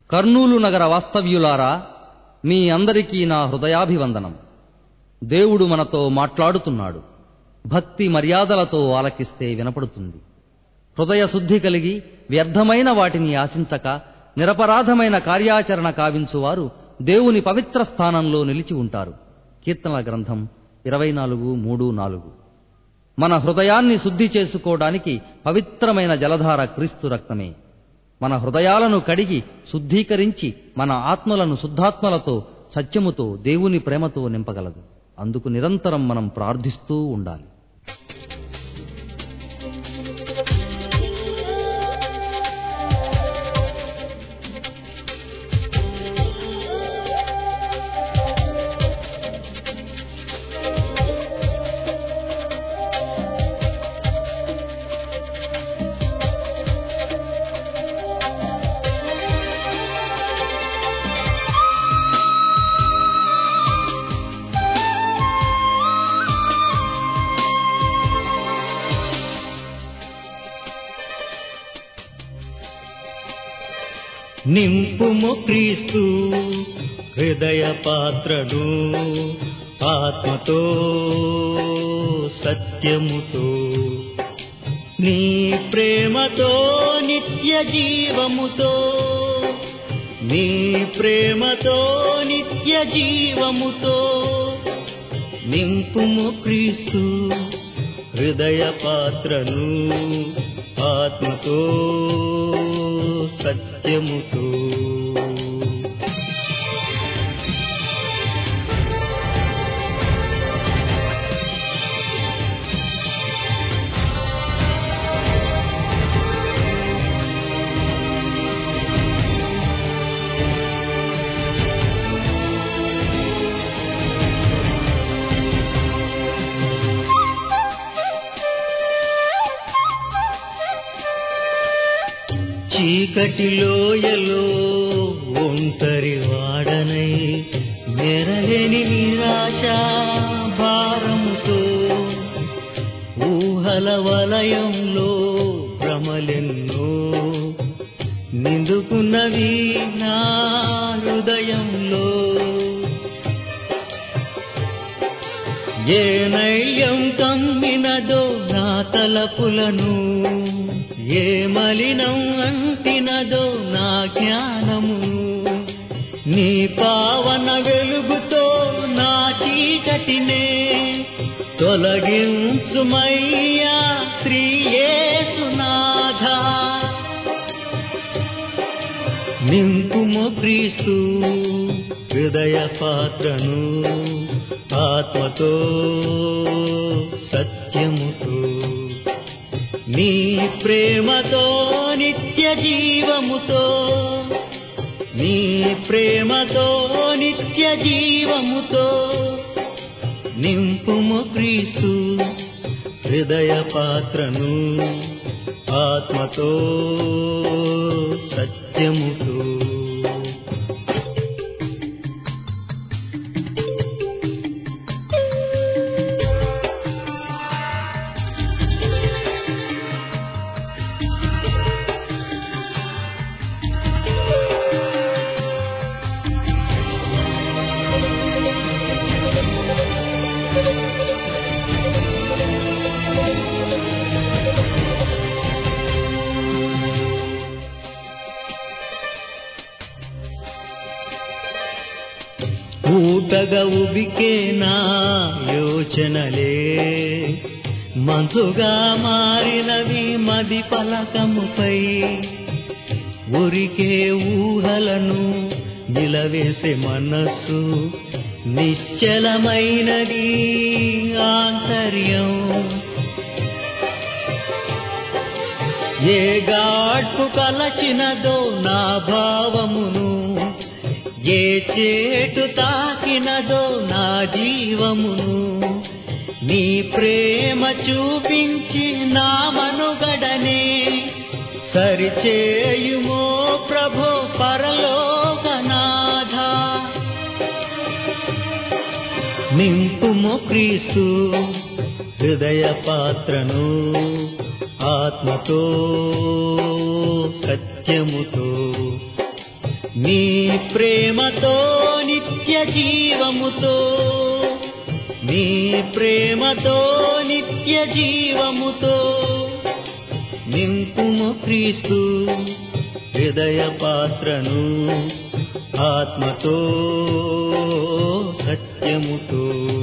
కర్నూలు నగర వాస్తవ్యులారా మీ అందరికీ నా హృదయాభివందనం దేవుడు మనతో మాట్లాడుతున్నాడు భక్తి మర్యాదలతో ఆలకిస్తే వినపడుతుంది హృదయ శుద్ధి కలిగి వ్యర్థమైన వాటిని ఆశించక నిరపరాధమైన కార్యాచరణ కావించువారు దేవుని పవిత్ర స్థానంలో నిలిచి ఉంటారు కీర్తనల గ్రంథం ఇరవై నాలుగు మూడు నాలుగు మన హృదయాన్ని శుద్ధి చేసుకోవడానికి పవిత్రమైన జలధార క్రీస్తు రక్తమే మన హృదయాలను కడిగి శుద్ధీకరించి మన ఆత్మలను శుద్ధాత్మలతో సత్యముతో దేవుని ప్రేమతో నింపగలదు అందుకు నిరంతరం మనం ప్రార్థిస్తూ ఉండాలి నింపుము క్రీస్తు హృదయ పాత్రను ఆత్మతో సత్యముతో నీ ప్రేమతో నిత్య జీవముతో నీ ప్రేమతో నిత్య జీవముతో నింపుము క్రీస్తు హృదయ పాత్రను ఆత్మతో సత్యముతో చీకటి లోయలో ఒంటరి వాడనై మెరలేని నిరాశ భారముతో ఊహల వలయంలో భ్రమలెన్నో నిందుకున్నవి నా హృదయంలో ఏ నైల్యం కమ్మినదో నా తలపులను ఏ మలినం అంటినదో నా జ్ఞానము నీ పావన వెలుగుతో నా చీకటినే తొలగించుమయ్యా శ్రీయేసునాథ నింపుము క్రీస్తు హృదయ పాత్రను ఆత్మతో సత్యముతో నీ ప్రేమతో నిత్య జీవముతో నీ ప్రేమతో నిత్య జీవముతో నింపుము క్రీస్తు హృదయ పాత్రను ఆత్మతో సత్యముతో ఊటగా ఉబికే నా యోచనలే మంచుగా మారినవి మది పలకముపై ఉరికే ఊహలను నిలవేసే మనస్సు నిశ్చలమైనది ఆంతర్యం ఏ గాడ్పు కలచినదో నా భావమును ఏ చేటు తాకినదో నా జీవమును నీ ప్రేమ చూపించి నా మనుగడనే సరిచేయుమో ప్రభో పరలోకనాథ నింపుము క్రీస్తు హృదయ పాత్రను ఆత్మతో సత్యముతో నీ ప్రేమతో నిత్య జీవముతో నీ ప్రేమతో నిత్య జీవముతో నింపుము క్రీస్తు హృదయ పాత్రను ఆత్మతో సత్యముతో